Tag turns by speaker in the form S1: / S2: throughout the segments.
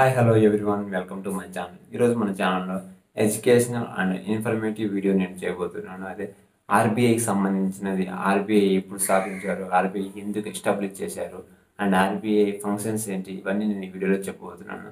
S1: hi hello everyone welcome to my channel ఈరోజు మన ఛానల్లో ఎడ్యుకేషనల్ అండ్ ఇన్ఫర్మేటివ్ వీడియో నేను చేయబోతున్నాను అదే ఆర్బీఐకి సంబంధించినది ఆర్బీఐ ఎప్పుడు స్థాపించారు ఆర్బీఐ ఎందుకు ఎస్టాబ్లిష్ చేశారు అండ్ ఆర్బీఐ ఫంక్షన్స్ ఏంటి ఇవన్నీ నేను ఈ వీడియోలో చెప్పబోతున్నాను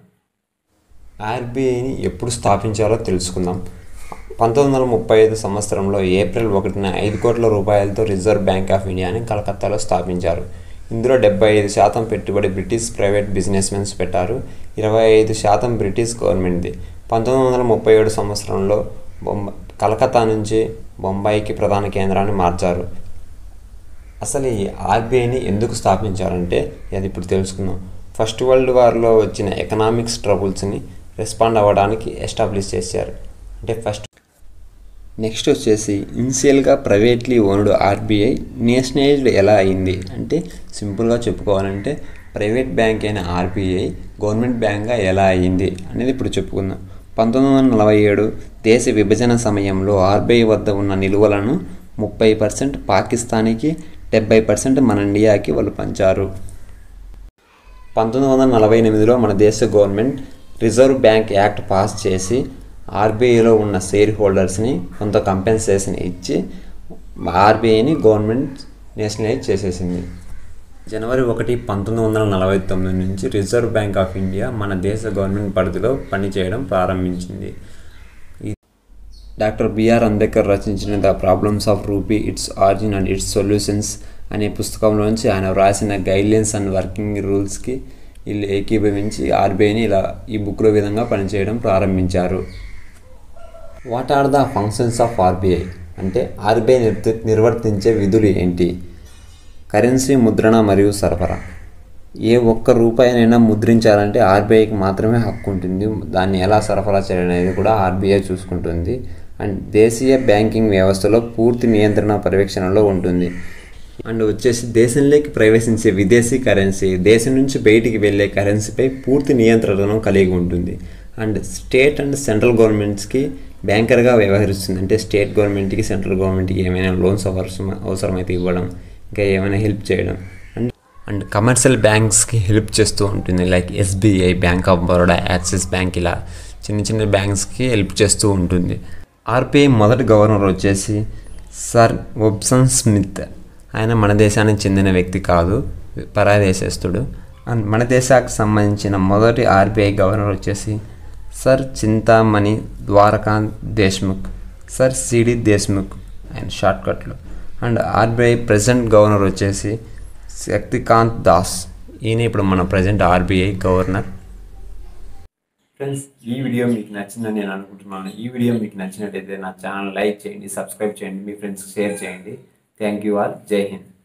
S1: ఆర్బీఐని ఎప్పుడు స్థాపించారో తెలుసుకుందాం పంతొమ్మిది వందల ముప్పై ఐదు సంవత్సరంలో ఏప్రిల్ ఒకటిన ఐదు కోట్ల రూపాయలతో రిజర్వ్ బ్యాంక్ ఆఫ్ ఇండియాని కలకత్తాలో స్థాపించారు ఇందులో డెబ్బై ఐదు శాతం పెట్టుబడి బ్రిటిష్ ప్రైవేట్ బిజినెస్ మెన్స్ పెట్టారు ఇరవై ఐదు శాతం బ్రిటిష్ గవర్నమెంట్ది పంతొమ్మిది వందల ముప్పై ఏడు సంవత్సరంలో బొంబ కలకత్తా నుంచి బొంబాయికి ప్రధాన కేంద్రాన్ని మార్చారు అసలు ఈ ఆర్బీఐని ఎందుకు స్థాపించారంటే అది ఇప్పుడు తెలుసుకుందాం ఫస్ట్ వరల్డ్ వార్లో వచ్చిన ఎకనామిక్స్ ట్రబుల్స్ని రెస్పాండ్ అవ్వడానికి ఎస్టాబ్లిష్ చేశారు అంటే ఫస్ట్ నెక్స్ట్ వచ్చేసి ఇనిషియల్గా ప్రైవేట్లీ ఓన్డ్ ఆర్బీఐ నేషనలైజ్డ్ ఎలా అయింది అంటే సింపుల్గా చెప్పుకోవాలంటే ప్రైవేట్ బ్యాంక్ అయిన ఆర్బీఐ గవర్నమెంట్ బ్యాంక్గా ఎలా అయింది అనేది ఇప్పుడు చెప్పుకుందాం పంతొమ్మిది వందల నలభై ఏడు దేశ విభజన సమయంలో ఆర్బీఐ వద్ద ఉన్న నిల్వలను ముప్పై పర్సెంట్ పాకిస్తాన్కి డెబ్బై పర్సెంట్ మన ఇండియాకి వాళ్ళు పంచారు పంతొమ్మిది వందల నలభై ఎనిమిదిలో మన దేశ government reserve bank act pass చేసి ఆర్బీఐలో ఉన్న షేర్ హోల్డర్స్ని కొంత కంపెన్సేషన్ ఇచ్చి ఆర్బీఐని గవర్నమెంట్ నేషనలైజ్ చేసేసింది జనవరి ఒకటి పంతొమ్మిది వందల నలభై తొమ్మిది నుంచి రిజర్వ్ బ్యాంక్ ఆఫ్ ఇండియా మన దేశ గవర్నమెంట్ పరిధిలో పనిచేయడం ప్రారంభించింది డాక్టర్ బిఆర్ అంబేద్కర్ రచించిన the problems of rupee its origin and its solutions అనే పుస్తకంలోంచి ఆయన వ్రాసిన గైడ్లైన్స్ అండ్ వర్కింగ్ రూల్స్కి వీళ్ళు ఏకీభవించి ఆర్బీఐని ఇలా ఈ బుక్లో విధంగా పనిచేయడం ప్రారంభించారు what are the functions of RBI అంటే ఆర్బీఐ నిర్త నిర్వర్తించే విధులు ఏంటి కరెన్సీ ముద్రణ మరియు సరఫరా ఏ ఒక్క రూపాయినైనా ముద్రించాలంటే ఆర్బీఐకి మాత్రమే హక్కు ఉంటుంది దాన్ని ఎలా సరఫరా చేయాలి అనేది కూడా ఆర్బీఐ చూసుకుంటుంది అండ్ దేశీయ బ్యాంకింగ్ వ్యవస్థలో పూర్తి నియంత్రణ పర్యవేక్షణలో ఉంటుంది అండ్ వచ్చేసి దేశంలోకి ప్రవేశించే విదేశీ కరెన్సీ దేశం నుంచి బయటికి వెళ్ళే కరెన్సీపై పూర్తి నియంత్రణను కలిగి ఉంటుంది అండ్ స్టేట్ అండ్ సెంట్రల్ గవర్నమెంట్స్కి బ్యాంకర్గా వ్యవహరిస్తుంది అంటే స్టేట్ గవర్నమెంట్కి సెంట్రల్ గవర్నమెంట్కి ఏమైనా లోన్స్ అవసరం అవసరమైతే ఇవ్వడం ఇంకా ఏమైనా హెల్ప్ చేయడం అండ్ అండ్ కమర్షియల్ బ్యాంక్స్కి హెల్ప్ చేస్తూ ఉంటుంది like SBI bank of Baroda axis bank ఇలా చిన్న చిన్న బ్యాంక్స్కి హెల్ప్ చేస్తూ ఉంటుంది ఆర్బీఐ మొదటి గవర్నర్ వచ్చేసి సర్ ఒబ్సన్ స్మిత్ ఆయన మన దేశానికి చెందిన వ్యక్తి కాదు పరాయి దేశస్తుడు అండ్ మన దేశానికి సంబంధించిన మొదటి ఆర్బీఐ గవర్నర్ వచ్చేసి sir Chintamani Dwarakanath Deshmukh sir C D Deshmukh ఆయన షార్ట్కట్లో అండ్ ఆర్బీఐ ప్రజెంట్ గవర్నర్ వచ్చేసి శక్తికాంత్ దాస్ ఈయన ఇప్పుడు మన ప్రజెంట్ ఆర్బీఐ గవర్నర్ ఫ్రెండ్స్ ఈ వీడియో మీకు నచ్చిందని నేను అనుకుంటున్నాను ఈ వీడియో మీకు నచ్చినట్టయితే నా ఛానల్ లైక్ చేయండి సబ్స్క్రైబ్ చేయండి మీ ఫ్రెండ్స్కి షేర్ చేయండి థ్యాంక్ యూ ఆల్ జై హింద్